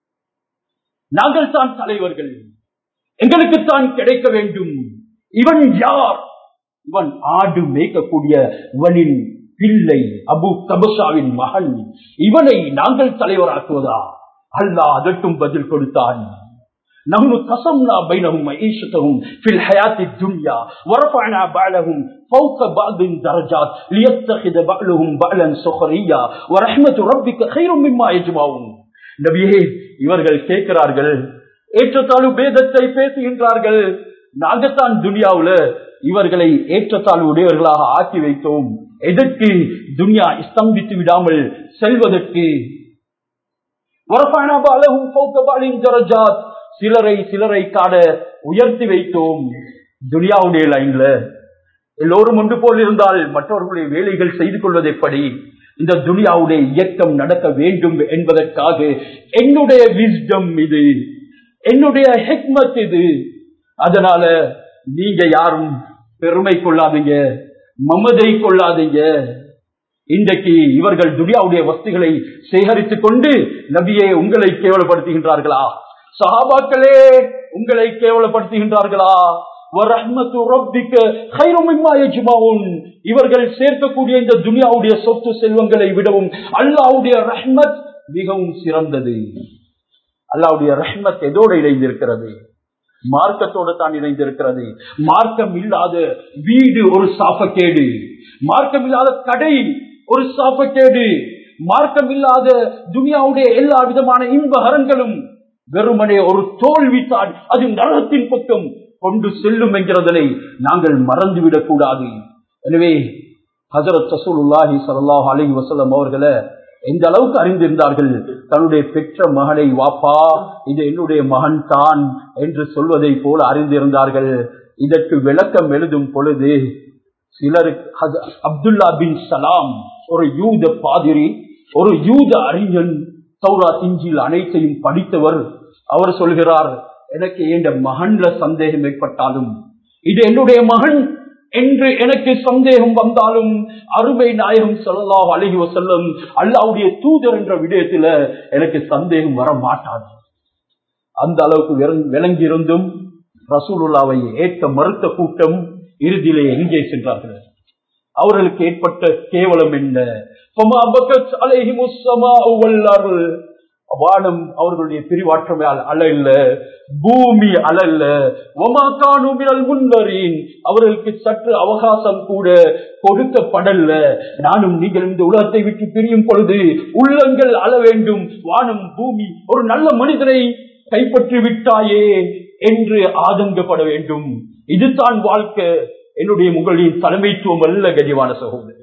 நாங்கள் தான் தலைவர்கள் எங்களுக்குத்தான் கிடைக்க வேண்டும் இவன் யார் இவன் ஆடு மேய்க்கக்கூடிய இவனின் பிள்ளை அபு தபசாவின் மகன் இவனை நாங்கள் தலைவராக்குவதா அல்லா அதற்கும் பதில் கொடுத்தான் نحن قسمنا بينهم معيشتهم في الحياة الدنيا ورفعنا بعضهم فوق بعض درجات ليتخذ بعضهم بعضا سخريا ورحمة ربك خير مما يجمعون நபியே இவர்கள் கேட்கிறார்கள் ஏற்றத்தாழ்வு பேதத்தை பேசுகின்றார்கள் நாங்கத்தான் துனியாவுல இவர்களை ஏற்றத்தாழ்வு உடையவர்களாக ஆக்கி வைத்தோம் எதற்கு துனியா ஸ்தம்பித்து விடாமல் செல்வதற்கு வரப்பானா பாலகும் ஃபௌக பாலின் தரஜாத் சிலரை சிலரை காட உயர்த்தி வைத்தோம் துனியாவுடைய லைன்ல எல்லோரும் ஒன்று போல் இருந்தால் மற்றவர்களுடைய வேலைகள் செய்து கொள்வது எப்படி இந்த துனியாவுடைய இயக்கம் நடக்க வேண்டும் என்பதற்காக என்னுடைய விஸ்டம் இது என்னுடைய ஹெக்மத் இது அதனால நீங்க யாரும் பெருமை கொள்ளாதீங்க மமதை கொள்ளாதீங்க இன்றைக்கு இவர்கள் துனியாவுடைய வஸ்துகளை சேகரித்துக் கொண்டு நபியே உங்களை கேவலப்படுத்துகின்றார்களா சஹாபாக்களே உங்களை கேவலப்படுத்துகின்றார்களா வரஹ்மத்து ரப்பிக்க கைரும் மிம்மா யஜ்மஊன். இவர்கள் சேர்க்கக்கூடிய இந்த துனியாவுடைய சொத்து செல்வங்களை விடவும் அல்லாவுடைய ரஹ்மத் மிகவும் சிறந்தது அல்லாவுடைய ரஹ்மத் எதோடு இணைந்திருக்கிறது மார்க்கத்தோடு தான் இணைந்திருக்கிறது மார்க்கம் இல்லாத வீடு ஒரு சாபக்கேடு மார்க்கம் இல்லாத கடை ஒரு சாபக்கேடு மார்க்கம் இல்லாத துனியாவுடைய எல்லா விதமான இன்பகரங்களும் வெறுமனே ஒரு தோல்வித்தான் அது நரகத்தின் பக்கம் கொண்டு செல்லும் என்கிறதனை நாங்கள் மறந்துவிடக் கூடாது எனவே ஹசரத் சசூலுல்லாஹி ஸல்லல்லாஹு அலைஹி வஸல்லம் அவர்களை எந்த அளவுக்கு அறிந்திருந்தார்கள் தன்னுடைய பெற்ற மகனை வாப்பா இது என்னுடைய மகன் தான் என்று சொல்வதை போல அறிந்திருந்தார்கள் இதற்கு விளக்கம் எழுதும் பொழுது சிலருக்கு ஹஸ- அப்துல்லா பின் சலாம் ஒரு யூத பாதிரி ஒரு யூத அறிஞன் சௌரா திஞ்சில் அனைத்தையும் படித்தவர் அவர் சொல்கிறார் எனக்கு என்ற மகன்ல சந்தேகம் ஏற்பட்டாலும் இது என்னுடைய மகன் என்று எனக்கு சந்தேகம் வந்தாலும் அருமை நாயகம் ஸல்லல்லாஹு அலைஹி வஸல்லம் அல்லாஹ்வுடைய தூதர் என்ற விடயத்துல எனக்கு சந்தேகம் வர மாட்டாது அந்த அளவுக்கு விளங்- விளங்கியிருந்தும் ரசூலுல்லாவை ஏற்க மறுத்த கூட்டம் இறுதியிலே எங்கே சென்றார்கள் அவர்களுக்கு ஏற்பட்ட கேவலம் என்ன ஃபமா பக்கத் அலைஹிமுஸ் ஸமாஉ வல் அர்ள். வானம் அவர்களுடைய பிரிவாற்றமையால் அழல்ல பூமி அழல்ல ஒமா கானு மினல் முன்வரீன் அவர்களுக்கு சற்று அவகாசம் கூட கொடுக்கப்படல நானும் நீங்கள் இந்த உலகத்தை விட்டு பிரியும் பொழுது உள்ளங்கள் அழ வேண்டும் வானம் பூமி ஒரு நல்ல மனிதனை கைப்பற்றி விட்டாயே என்று ஆதங்கப்பட வேண்டும் இதுதான் வாழ்க்கை என்னுடைய முகளின் தலைமைத்துவம் அல்ல கஜிவான சகோதரர்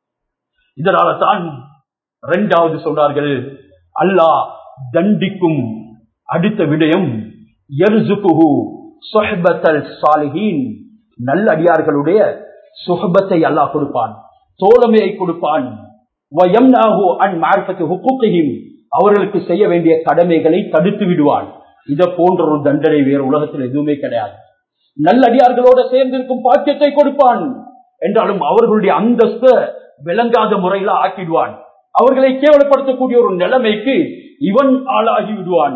இதனால தான் இரண்டாவது சொன்னார்கள் அல்லாஹ் தண்டிக்கும் அடுத்த விடயம் யர்சுகுஹு சுஹ்பத்தல் சாலிஹீன் நல்ல அடியார்களுடைய சுஹபத்தை அல்லாஹ் கொடுப்பான் தோழமையை கொடுப்பான் வயம்னாஹு அன் மார்பத்து ஹுக்குகையும் அவர்களுக்கு செய்ய வேண்டிய கடமைகளை தடுத்து விடுவான் இத போன்ற ஒரு தண்டனை வேறு உலகத்தில் எதுவுமே கிடையாது நல்லடியார்களோட சேர்ந்திருக்கும் பாக்கியத்தை கொடுப்பான் என்றாலும் அவர்களுடைய அந்தஸ்த விளங்காத முறையில ஆக்கிடுவான் அவர்களை கேவலப்படுத்தக்கூடிய ஒரு நிலைமைக்கு இவன் ஆளாகி விடுவான்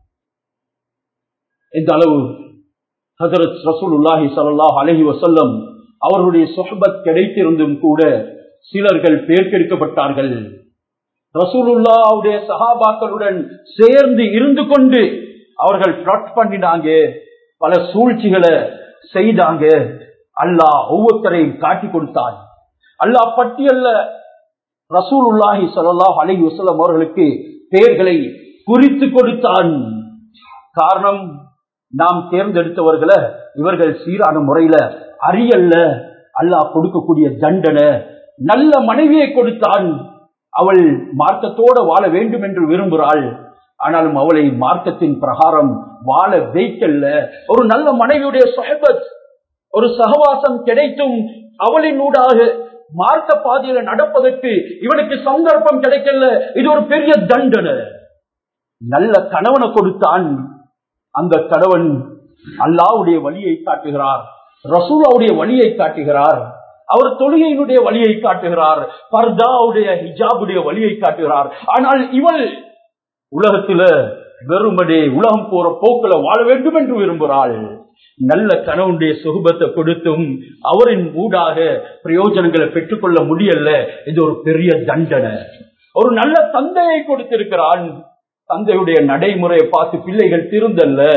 இந்த அளவு ஹசரத் ரசூலுல்லாஹி ஸல்லல்லாஹு அலைஹி வஸல்லம் அவர்களுடைய சொஹபத் கிடைத்திருந்தும் கூட சிலர்கள் பேர்க்கெடுக்கப்பட்டார்கள் ரசூலுல்லாவுடைய சஹாபாக்களுடன் சேர்ந்து இருந்து கொண்டு அவர்கள் பிளாட் பண்ணினாங்க பல சூழ்ச்சிகளை செய்தாங்க அல்லாஹ் ஒவ்வொருத்தரையும் காட்டி கொடுத்தான் அல்லாஹ் பட்டியல்ல ரசூலுல்லாஹி ஸல்லல்லாஹு அலைஹி வஸல்லம் அவர்களுக்கு பெயர்களை குறித்து கொடுத்தான் காரணம் நாம் தேர்ந்தெடுத்தவர்களை இவர்கள் சீரான முறையில அறியல்ல அல்லாஹ் கொடுக்கக்கூடிய தண்டனை நல்ல மனைவியை கொடுத்தான் அவள் மார்க்கத்தோட வாழ வேண்டும் என்று விரும்புகிறாள் ஆனாலும் அவளை மார்க்கத்தின் பிரகாரம் வாழ வைக்கல்ல ஒரு நல்ல மனைவியுடைய சொஹபத் ஒரு சகவாசம் கிடைத்தும் அவளின் ஊடாக மார்க்க பாதையில நடப்பதற்கு இவனுக்கு சந்தர்ப்பம் கிடைக்கல இது ஒரு பெரிய தண்டனை நல்ல கணவனை கொடுத்தான் அந்த கணவன் அல்லாவுடைய வழியை காட்டுகிறார் ரசூலாவுடைய வழியை காட்டுகிறார் அவர் தொழுகையினுடைய வழியை காட்டுகிறார் பர்தாவுடைய ஹிஜாபுடைய வழியை காட்டுகிறார் ஆனால் இவள் உலகத்தில வெறுமனே உலகம் போற போக்குல வாழ வேண்டும் என்று விரும்புகிறாள் நல்ல கணவனுடைய சுகபத்தை கொடுத்தும் அவரின் ஊடாக பிரயோஜனங்களை பெற்றுக்கொள்ள முடியல இது ஒரு பெரிய தண்டனை ஒரு நல்ல தந்தையை கொடுத்திருக்கிறான் தந்தையுடைய நடைமுறையை பார்த்து பிள்ளைகள் திருந்தல்ல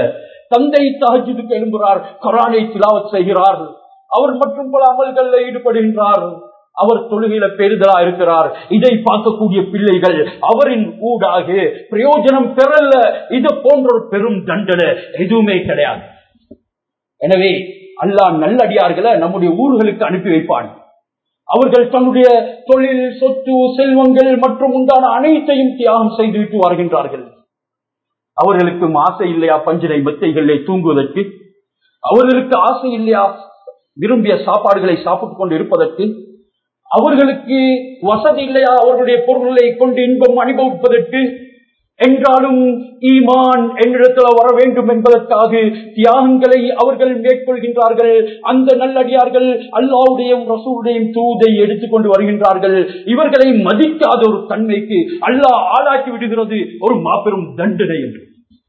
தந்தை தஹஜுக்கு எழும்புகிறார் குரானை திலாவத் செய்கிறார் அவர் மற்றும் பல அமல்களில் ஈடுபடுகின்றார் அவர் தொழுகையில பெரிதலா இருக்கிறார் இதை பார்க்கக்கூடிய பிள்ளைகள் அவரின் ஊடாக பிரயோஜனம் பெறல இது போன்ற ஒரு பெரும் தண்டனை எதுவுமே கிடையாது எனவே அல்லாஹ் நல்லடியார்களை நம்முடைய ஊர்களுக்கு அனுப்பி வைப்பான் அவர்கள் தன்னுடைய தொழில் சொத்து செல்வங்கள் மற்றும் உண்டான அனைத்தையும் தியாகம் செய்துவிட்டு வருகின்றார்கள் அவர்களுக்கு ஆசை இல்லையா பஞ்சினை மெத்தைகளிலே தூங்குவதற்கு அவர்களுக்கு ஆசை இல்லையா விரும்பிய சாப்பாடுகளை சாப்பிட்டுக் கொண்டு இருப்பதற்கு அவர்களுக்கு வசதி இல்லையா அவர்களுடைய பொருள்களை கொண்டு இன்பம் அனுபவிப்பதற்கு என்றாலும் ஈமான் என்னிடத்தில் வர வேண்டும் என்பதற்காக தியாகங்களை அவர்கள் மேற்கொள்கின்றார்கள் அந்த நல்லடியார்கள் அல்லாவுடையும் ரசூலுடையும் தூதை எடுத்துக்கொண்டு வருகின்றார்கள் இவர்களை மதிக்காத ஒரு தன்மைக்கு அல்லாஹ் ஆளாக்கி விடுகிறது ஒரு மாபெரும் தண்டனை என்று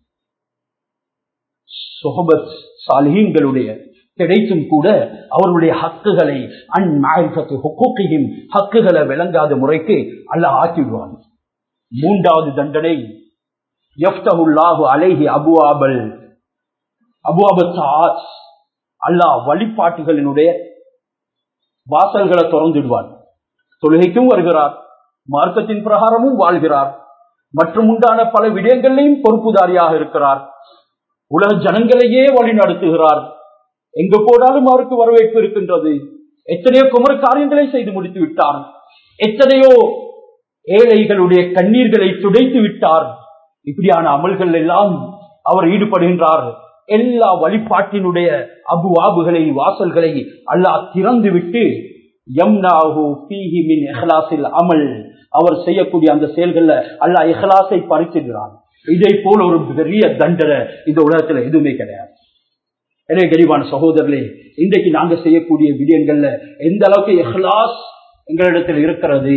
சொஹபத் சாலிஹீன்களுடைய கிடைத்தும் கூட அவர்களுடைய ஹக்குகளை அந்நாயகத்தையும் ஹக்குகளை விளங்காத முறைக்கு அல்லாஹ் ஆக்கிவிடுவான் மூன்றாவது தண்டனை யஃப்தஹுல்லாஹு அலைஹி அபுஆபல் அபுஆபத் அல்லாஹ் வழிபாட்டுகளினுடைய வாசல்களை திறந்துடுவான் தொழுகைக்கும் வருகிறார் மார்க்கத்தின் பிரகாரமும் வாழ்கிறார் மற்றும் உண்டான பல விடயங்களையும் பொறுப்புதாரியாக இருக்கிறார் உலக ஜனங்களையே வழி நடத்துகிறார் எங்க போனாலும் அவருக்கு வரவேற்பு இருக்கின்றது எத்தனையோ குமர காரியங்களை செய்து முடித்து விட்டார் எத்தனையோ ஏழைகளுடைய கண்ணீர்களை துடைத்து விட்டார் இப்படியான அமல்கள் எல்லாம் அவர் ஈடுபடுகின்றார் எல்லா வழிபாட்டினுடைய அபு ஆபுகளை வாசல்களை அல்லாஹ் திறந்து விட்டு அமல் அவர் செய்யக்கூடிய அந்த செயல்கள்ல அல்லாஹ் இஹ்லாசை பறிச்சிடுறான் இதை போல ஒரு பெரிய தண்டனை இந்த உலகத்துல எதுவுமே கிடையாது எனவே கரிவான சகோதரர்களே இன்றைக்கு நாங்க செய்யக்கூடிய விடயங்கள்ல எந்த அளவுக்கு இஹ்லாஸ் எங்களிடத்தில் இருக்கிறது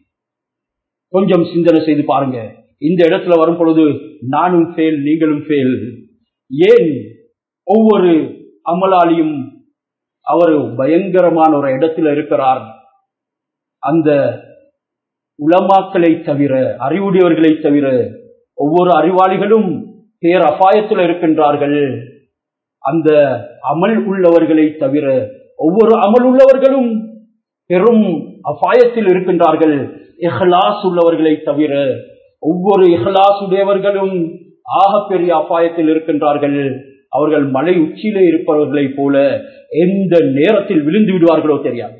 கொஞ்சம் சிந்தனை செய்து பாருங்க இந்த இடத்துல வரும் பொழுது நானும் ஃபெயில் நீங்களும் ஃபெயில் ஏன் ஒவ்வொரு அமலாளியும் அவர் பயங்கரமான ஒரு இடத்துல இருக்கிறார் அந்த உலமாக்களை தவிர அறிவுடையவர்களை தவிர ஒவ்வொரு அறிவாளிகளும் பேர் அபாயத்தில் இருக்கின்றார்கள் அந்த அமல் உள்ளவர்களை தவிர ஒவ்வொரு அமல் உள்ளவர்களும் பெரும் அபாயத்தில் இருக்கின்றார்கள் இஹ்லாஸ் உள்ளவர்களை தவிர ஒவ்வொரு இஹ்லாஸ் உடையவர்களும் ஆக பெரிய அபாயத்தில் இருக்கின்றார்கள் அவர்கள் மலை உச்சியிலே இருப்பவர்களை போல எந்த நேரத்தில் விழுந்து விடுவார்களோ தெரியாது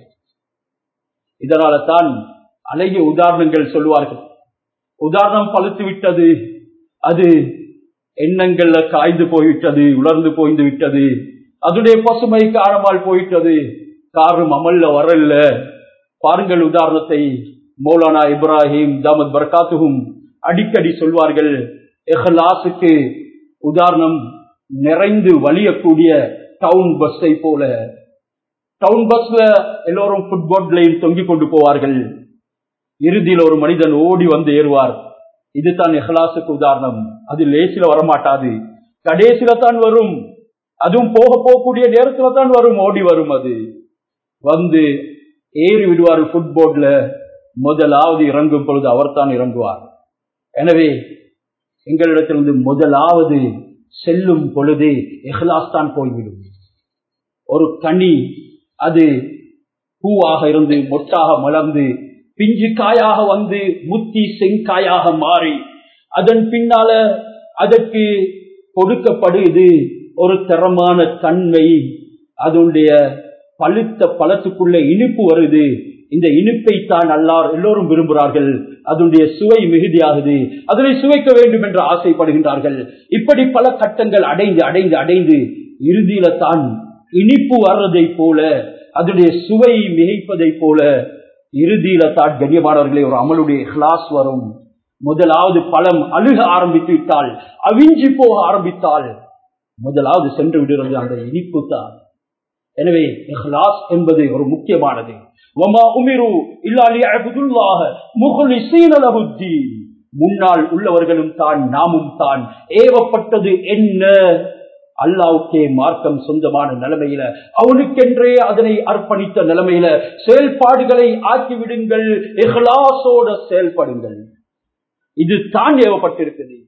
இதனால தான் அழகிய உதாரணங்கள் சொல்லுவார்கள் உதாரணம் பழுத்து விட்டது அது எண்ணங்கள்ல காய்ந்து போய்விட்டது உலர்ந்து போய்ந்து விட்டது அதனுடைய பசுமை காணமால் போயிட்டது காரணம் அமல்ல வரல பாருங்கள் உதாரணத்தை மௌலானா இப்ராஹிம் தாமத் பர்காத்துகும் அடிக்கடி சொல்வார்கள் எஹ்லாசுக்கு உதாரணம் நிறைந்து வலியக்கூடிய டவுன் பஸ்ஸை போல டவுன் பஸ்ல எல்லோரும் ஃபுட்பால்லையும் தொங்கிக் கொண்டு போவார்கள் இறுதியில் ஒரு மனிதன் ஓடி வந்து ஏறுவார் இதுதான் எஹ்லாசுக்கு உதாரணம் அது லேசில வரமாட்டாது கடைசியில தான் வரும் அதுவும் போக போகக்கூடிய நேரத்துல தான் வரும் ஓடி வரும் அது வந்து ஏறி விடுவார் ஃபுட்போர்ட்ல முதலாவது இறங்கும் பொழுது அவர் தான் இறங்குவார் எனவே எங்களிடத்திலிருந்து முதலாவது செல்லும் பொழுது எஹ்லாஸ் தான் போய்விடும் ஒரு கனி அது பூவாக இருந்து மொட்டாக மலர்ந்து பிஞ்சு காயாக வந்து முத்தி செங்காயாக மாறி அதன் பின்னால அதற்கு கொடுக்கப்படுது ஒரு தரமான தன்மை அதனுடைய பழுத்த பழத்துக்குள்ள இனிப்பு வருது இந்த இனிப்பை தான் அல்லார் எல்லோரும் விரும்புகிறார்கள் அதனுடைய சுவை மிகுதியாகுது அதனை சுவைக்க வேண்டும் என்று ஆசைப்படுகின்றார்கள் இப்படி பல கட்டங்கள் அடைந்து அடைந்து அடைந்து இறுதியில தான் இனிப்பு வர்றதை போல அதனுடைய சுவை மிகைப்பதை போல இறுதியில தான் கண்ணியமானவர்களே ஒரு அமலுடைய கிளாஸ் வரும் முதலாவது பழம் அழுக ஆரம்பித்து விட்டால் அவிஞ்சி போக ஆரம்பித்தால் முதலாவது சென்று விடுகிறது அந்த இனிப்பு தான் எனவே இஹ்லாஸ் என்பது ஒரு முக்கியமானது முன்னால் உள்ளவர்களும் தான் நாமும் தான் ஏவப்பட்டது என்ன அல்லாவுக்கே மார்க்கம் சொந்தமான நிலைமையில அவனுக்கென்றே அதனை அர்ப்பணித்த நிலைமையில செயல்பாடுகளை ஆக்கிவிடுங்கள் எஹ்லாசோட செயல்படுங்கள் இது தான் ஏவப்பட்டிருக்குது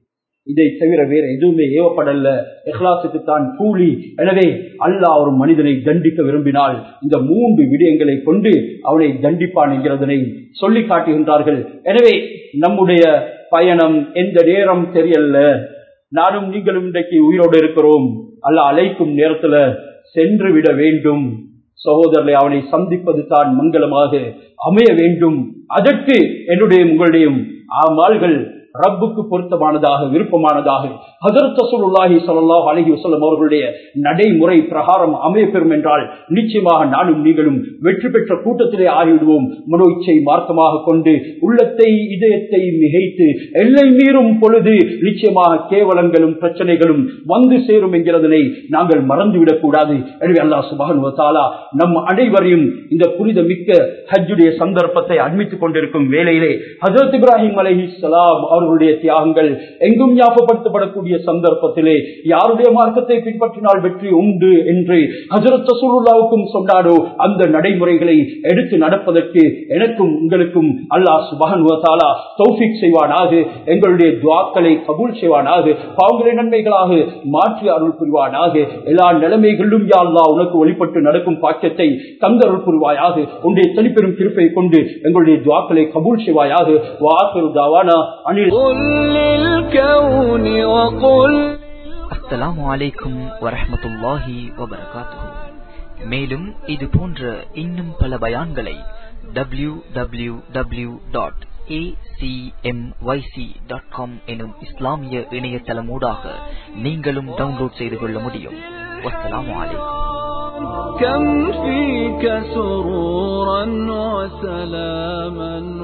இதை தவிர வேற எதுவுமே ஏவப்படல இஹ்லாசுக்கு தான் கூலி எனவே அல்லாஹ் ஒரு மனிதனை தண்டிக்க விரும்பினால் இந்த மூன்று விடயங்களை கொண்டு அவனை தண்டிப்பான் என்கிறதனை சொல்லி காட்டுகின்றார்கள் எனவே நம்முடைய பயணம் எந்த நேரம் தெரியல நானும் நீங்களும் இன்றைக்கு உயிரோடு இருக்கிறோம் அல்ல அழைக்கும் நேரத்துல சென்று விட வேண்டும் சகோதரரை அவனை சந்திப்பது தான் மங்களமாக அமைய வேண்டும் அதற்கு என்னுடைய உங்களுடையும் ஆமால்கள் ரப்புக்கு பொருத்தமானதாக விருப்பமானதாக ஹதரத் ரசூலுல்லாஹி ஸல்லல்லாஹு அலைஹி வஸல்லம் அவர்களுடைய நடைமுறை பிரகாரம் அமையப்பெறும் என்றால் நிச்சயமாக நானும் நீங்களும் வெற்றி பெற்ற கூட்டத்திலே ஆகிவிடுவோம் மனோ இச்சை மார்க்கமாக கொண்டு உள்ளத்தை இதயத்தை மிகைத்து எல்லை மீறும் பொழுது நிச்சயமாக கேவலங்களும் பிரச்சனைகளும் வந்து சேரும் என்கிறதனை நாங்கள் மறந்துவிடக் கூடாது எனவே அல்லாஹ் சுபஹானஹு வ தஆலா நம் அனைவரையும் இந்த புனித மிக்க ஹஜ்ஜுடைய சந்தர்ப்பத்தை அண்மித்துக் கொண்டிருக்கும் வேளையிலே ஹஜரத் இப்ராஹிம் அலைஹிஸ்ஸலாம் அவர்களுடைய தியாகங்கள் எங்கும் ஞாபகப்படுத்தப்படக்கூடிய சந்தர்ப்பத்திலே யாருடைய மார்க்கத்தை பின்பற்றினால் வெற்றி உண்டு என்று ஹஜரத் ரசூலுல்லாவுக்கும் சொன்னாரோ அந்த நடைமுறைகளை எடுத்து நடப்பதற்கு எனக்கும் உங்களுக்கும் அல்லாஹ் சுபஹானஹு வ தஆலா தௌஃபீக் செய்வானாக எங்களுடைய துஆக்களை கபூல் செய்வானாக பாவங்களை நன்மைகளாக மாற்றி அருள் புரிவானாக எல்லா நிலைமைகளிலும் யா அல்லாஹ் உனக்கு வழிபட்டு நடக்கும் பாக்கியத்தை தந்தருள் புரிவாயாக உன்னுடைய தனிப்பெரும் திருப்பை கொண்டு எங்களுடைய துவாக்களை கபூல் செய்வாயாக வாசல் தாவானா அனில் قل للكون وقل அஸ்ஸலாமு அலைக்கும் வரஹ்மத்துல்லாஹி வபரகாத்துஹு மேலும் இது போன்ற இன்னும் பல பயான்களை W W W dot dot com எனும் இஸ்லாமிய இணையதளமூடாக நீங்களும் டவுன்லோட் செய்து கொள்ள முடியும் வஸ்ஸலாமு அலைக்கும் كم فيك سرورا وسلاما